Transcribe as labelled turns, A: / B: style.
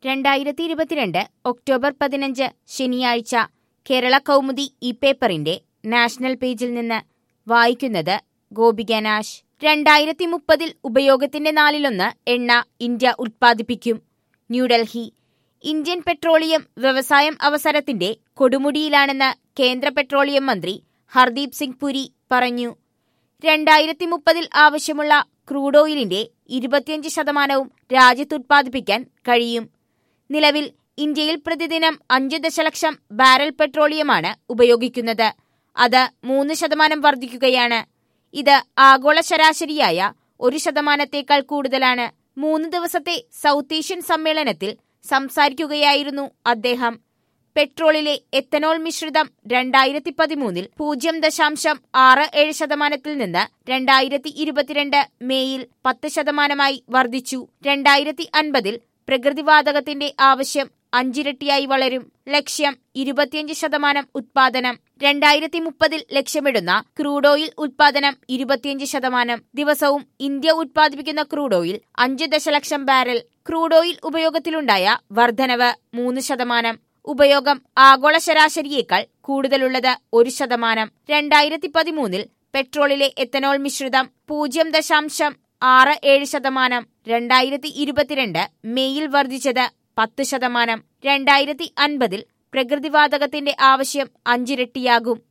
A: രണ്ടായിരത്തി ഇരുപത്തിരണ്ട് ഒക്ടോബർ പതിനഞ്ച് ശനിയാഴ്ച കേരള കൗമുദി ഈ പേപ്പറിന്റെ നാഷണൽ പേജിൽ നിന്ന് വായിക്കുന്നത് ഗോപിക നാശ് രണ്ടായിരത്തി മുപ്പതിൽ ഉപയോഗത്തിന്റെ നാലിലൊന്ന് എണ്ണ ഇന്ത്യ ഉൽപ്പാദിപ്പിക്കും ന്യൂഡൽഹി ഇന്ത്യൻ പെട്രോളിയം വ്യവസായം അവസരത്തിന്റെ കൊടുമുടിയിലാണെന്ന് കേന്ദ്ര പെട്രോളിയം മന്ത്രി ഹർദീപ് സിംഗ് പുരി പറഞ്ഞു രണ്ടായിരത്തി മുപ്പതിൽ ആവശ്യമുള്ള ക്രൂഡ് ഓയിലിന്റെ ഇരുപത്തിയഞ്ച് ശതമാനവും രാജ്യത്ത് ഉത്പാദിപ്പിക്കാൻ കഴിയും നിലവിൽ ഇന്ത്യയിൽ പ്രതിദിനം അഞ്ച് ദശലക്ഷം ബാരൽ പെട്രോളിയമാണ് ഉപയോഗിക്കുന്നത് അത് മൂന്ന് ശതമാനം വർദ്ധിക്കുകയാണ് ഇത് ആഗോള ശരാശരിയായ ഒരു ശതമാനത്തേക്കാൾ കൂടുതലാണ് മൂന്ന് ദിവസത്തെ സൗത്ത് ഏഷ്യൻ സമ്മേളനത്തിൽ സംസാരിക്കുകയായിരുന്നു അദ്ദേഹം പെട്രോളിലെ എത്തനോൾ മിശ്രിതം രണ്ടായിരത്തി പതിമൂന്നിൽ പൂജ്യം ദശാംശം ആറ് ഏഴ് ശതമാനത്തിൽ നിന്ന് രണ്ടായിരത്തി ഇരുപത്തിരണ്ട് മേയിൽ പത്ത് ശതമാനമായി വർദ്ധിച്ചു രണ്ടായിരത്തി അൻപതിൽ പ്രകൃതിവാതകത്തിന്റെ ആവശ്യം അഞ്ചിരട്ടിയായി വളരും ലക്ഷ്യം ഇരുപത്തിയഞ്ച് ശതമാനം ഉത്പാദനം രണ്ടായിരത്തി മുപ്പതിൽ ലക്ഷ്യമിടുന്ന ക്രൂഡ് ഓയിൽ ഉത്പാദനം ഇരുപത്തിയഞ്ച് ശതമാനം ദിവസവും ഇന്ത്യ ഉത്പാദിപ്പിക്കുന്ന ക്രൂഡ് ഓയിൽ അഞ്ച് ദശലക്ഷം ബാരൽ ക്രൂഡ് ഓയിൽ ഉപയോഗത്തിലുണ്ടായ വർധനവ് മൂന്ന് ശതമാനം ഉപയോഗം ആഗോള ശരാശരിയേക്കാൾ കൂടുതലുള്ളത് ഒരു ശതമാനം രണ്ടായിരത്തി പതിമൂന്നിൽ പെട്രോളിലെ എത്തനോൾ മിശ്രിതം പൂജ്യം ദശാംശം ആറ് ഏഴ് ശതമാനം രണ്ടായിരത്തി ഇരുപത്തിരണ്ട് മെയ്യിൽ വർദ്ധിച്ചത് പത്ത് ശതമാനം രണ്ടായിരത്തി അൻപതിൽ പ്രകൃതിവാതകത്തിന്റെ ആവശ്യം അഞ്ചിരട്ടിയാകും